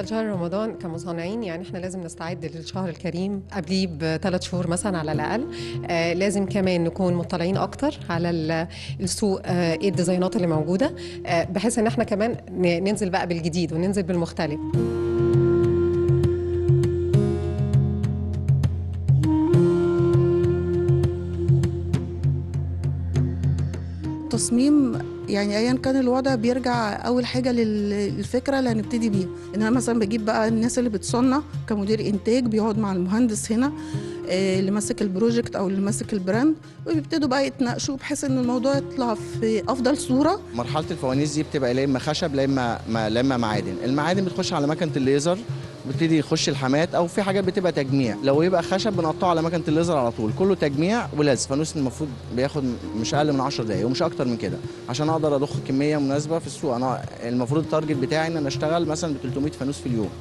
بالنسبة لشهر رمضان كمصنعين يعني احنا لازم نستعد للشهر الكريم قبليه بثلاث شهور مثلا على الأقل آه لازم كمان نكون مطلعين أكتر على ال- السوق آه ايه الديزاينات اللي موجودة آه بحيث ان احنا كمان ن- ننزل بقى بالجديد وننزل بالمختلف تصميم يعني ايا كان الوضع بيرجع اول حاجه لل- للفكره اللي هنبتدي بيها ان انا مثلا بجيب بقى الناس اللي بتصنع كمدير انتاج بيقعد مع المهندس هنا آه، اللي ماسك البروجكت او اللي ماسك البراند وبيبتدوا بقى يتناقشوا بحيث ان الموضوع يطلع في افضل صوره مرحله الفوانيس دي بتبقى لا اما خشب لا اما ما- لا اما معادن المعادن بتخش على مكنه الليزر بتبتدي يخش الحامات او في حاجات بتبقى تجميع لو يبقى خشب بنقطعه على مكنه الليزر على طول كله تجميع ولزق فانوس المفروض بياخد مش اقل من 10 دقايق ومش اكتر من كده عشان اقدر اضخ كميه مناسبه في السوق انا المفروض التارجت بتاعي ان انا اشتغل مثلا ب 300 فانوس في اليوم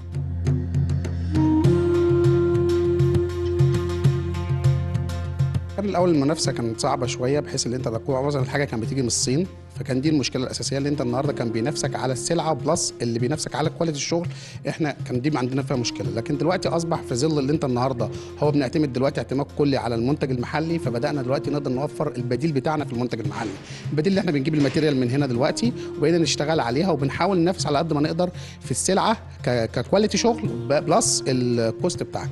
كان الاول المنافسه كانت صعبه شويه بحيث ان انت تكون مثلا الحاجه كانت بتيجي من الصين فكان دي المشكله الاساسيه اللي انت النهارده كان بينافسك على السلعه بلس اللي بينافسك على كواليتي الشغل احنا كان دي عندنا فيها مشكله لكن دلوقتي اصبح في ظل اللي انت النهارده هو بنعتمد دلوقتي اعتماد كلي على المنتج المحلي فبدانا دلوقتي نقدر نوفر البديل بتاعنا في المنتج المحلي البديل اللي احنا بنجيب الماتيريال من هنا دلوقتي وبقينا نشتغل عليها وبنحاول ننافس على قد ما نقدر في السلعه ك- ككواليتي شغل بلس الكوست بتاعك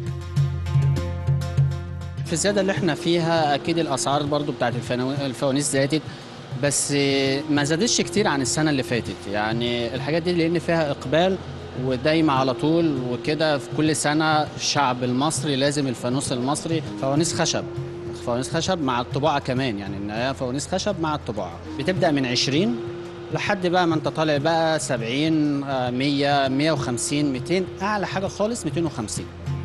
في الزيادة اللي احنا فيها أكيد الأسعار برضو بتاعت الفنو- الفوانيس زادت بس ما زادتش كتير عن السنة اللي فاتت يعني الحاجات دي لأن فيها إقبال ودايما على طول وكده في كل سنة الشعب المصري لازم الفانوس المصري فوانيس خشب فوانيس خشب مع الطباعة كمان يعني إن هي فوانيس خشب مع الطباعة بتبدأ من 20 لحد بقى ما انت طالع بقى 70 آه، 100 150 200 أعلى حاجة خالص 250